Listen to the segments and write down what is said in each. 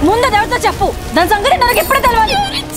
ముందు అది ఎవరితో చెప్పు దాని సంగతి నాకు ఎప్పుడు తెలియాలి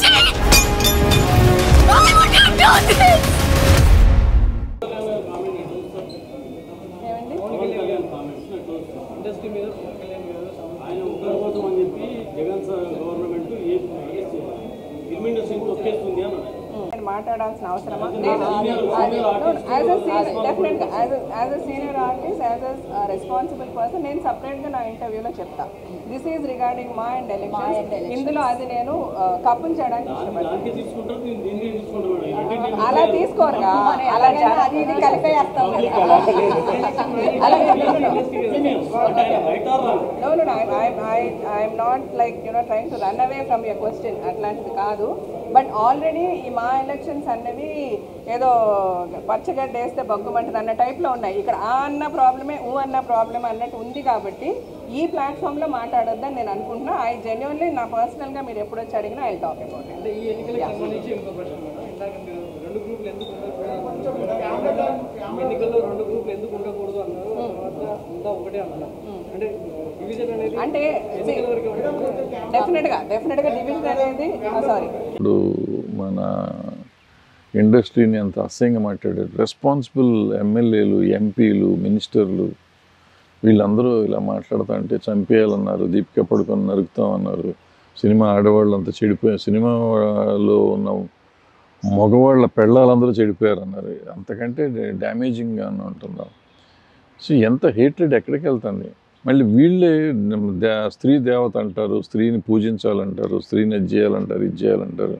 ఇండస్ట్రీ మీద పవన్ కళ్యాణ్ మీద ఆయన ఉగ్ర కోసం అని చెప్పి జగన్ సార్ గవర్నమెంట్ ఏ ఫిల్మ్ ఇండస్ట్రీని తొక్కేస్తుంది అన్నాడు నేను మాట్లాడాల్సిన అవసరమా యాజ్ అ సీనియర్ డెఫినెట్గా as as a senior artist as a responsible person నేను సపరేట్గా నా ఇంటర్వ్యూలో చెప్తా దిస్ ఈజ్ రిగార్డింగ్ మా అండ్ ఎలక్షన్ ఇందులో అది నేను కప్పులు చేయడానికి ఇష్టపడతాను దానికే తీసుకుంటారు దీన్ని దీనికే తీసుకుంటారు మేడం. ఈ రెండింటిని అలా తీసుకోరుగా అలా అది ఇది కలిపేస్తాం అలా అంటే ఆయన right or wrong No, no, no. I, I, I, I'm not like, you know, trying to run away from your question. అట్లాంటిది కాదు బట్ ఆల్రెడీ ఈ మా ఎలక్షన్స్ అన్నవి ఏదో పచ్చగడ్డ వేస్తే బగ్గుమంటుంది అన్న టైప్లో ఉన్నాయి ఇక్కడ ఆ అన్న ప్రాబ్లమే ఊ అన్న ప్రాబ్లమ్ అన్నట్టు ఉంది కాబట్టి ఈ ప్లాట్ఫామ్లో మాట్లాడొద్దని నేను అనుకుంటున్నా ఐ జెన్యున్లీ నా పర్సనల్గా మీరు ఎప్పుడు వచ్చి అడిగినా ఐ టాక్ అబౌట్ ఇట్ అంటే ఈ ఎన్నికలకు సంబంధించి ఇంకో ప్రశ్న మేడం ఇందాక మీరు రెండు గ్రూపులు ఎందుకు ఉండకూడదు ఈ ఎన్నికల్లో రెండు గ్రూపులు ఎందుకు ఉండకూడదు అన్నారు తర్వాత అంతా ఒకటే అన్నారు అంటే డివిజన్ అనేది అంటే ఎన్నికల వరకు ఉంటుంది. డెఫినెట్గా డెఫినెట్గా డివిజన్ అనేది సారీ ఇప్పుడు మన ఇండస్ట్రీని అంత అసహ్యంగా మాట్లాడారు రెస్పాన్సిబుల్ ఎమ్మెల్యేలు ఎంపీలు మినిస్టర్లు వీళ్ళందరూ ఇలా మాట్లాడుతా అంటే చంపేయాలన్నారు దీపిక పడుకొని నరుకుతామన్నారు సినిమా ఆడవాళ్ళు అంతా చెడిపోయారు సినిమాలో ఉన్న మగవాళ్ళ పెళ్ళాలందరూ చెడిపోయారు అన్నారు అంతకంటే డ్యామేజింగ్గా ఉంటున్నాం సో ఎంత హేట్రెడ్ ఎక్కడికి వెళ్తుంది మళ్ళీ వీళ్ళే దే స్త్రీ దేవత అంటారు స్త్రీని పూజించాలంటారు స్త్రీని అది చేయాలంటారు ఇది చేయాలంటారు